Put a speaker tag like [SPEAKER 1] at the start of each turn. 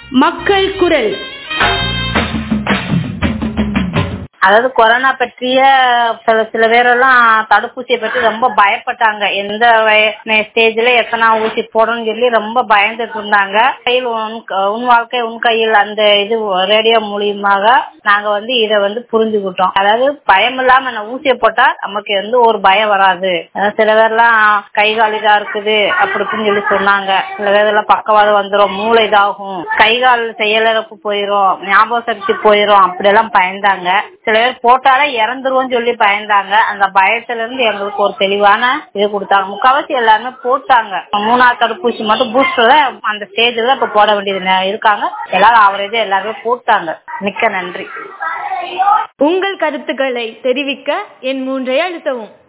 [SPEAKER 1] மக்கள் குரல்
[SPEAKER 2] அதாவது கொரோனா பற்றிய சில சில பேரெல்லாம் தடுப்பூசியை பற்றி ரொம்ப பயப்பட்டாங்க எந்த ஸ்டேஜ்ல எத்தனை ஊசி போடணும்னு சொல்லி ரொம்ப பயந்துட்டு இருந்தாங்க கையில் உன் உன் வாழ்க்கை உன் கையில் அந்த இது ரேடியோ மூலியமாக நாங்க வந்து இதை வந்து புரிஞ்சுக்கிட்டோம் அதாவது பயம் இல்லாம அந்த ஊசியை போட்டா நமக்கு வந்து ஒரு பயம் வராது அதாவது சில பேர்லாம் கை கால் இதா இருக்குது அப்படி இப்படின்னு சொல்லி சொன்னாங்க சில பேர் எல்லாம் பக்கவாதம் வந்துடும் மூளை இதாகும் கை கால் செயலிழப்பு போயிரும் ஞாபக சக்தி போயிரும் அப்படி எல்லாம் பயந்தாங்க சில பேர் போட்டாலே இறந்துருவோம்னு சொல்லி பயந்தாங்க அந்த பயத்துல இருந்து எங்களுக்கு ஒரு தெளிவான இது கொடுத்தாங்க முக்காவாசி எல்லாருமே போட்டாங்க மூணாவது தடுப்பூசி மட்டும் பூஸ்டர்ல அந்த ஸ்டேஜ்ல இப்ப போட வேண்டியது இருக்காங்க எல்லாரும் அவரேஜா எல்லாருமே போட்டாங்க மிக்க நன்றி
[SPEAKER 1] உங்கள் கருத்துக்களை தெரிவிக்க என் மூன்றை அழுத்தவும்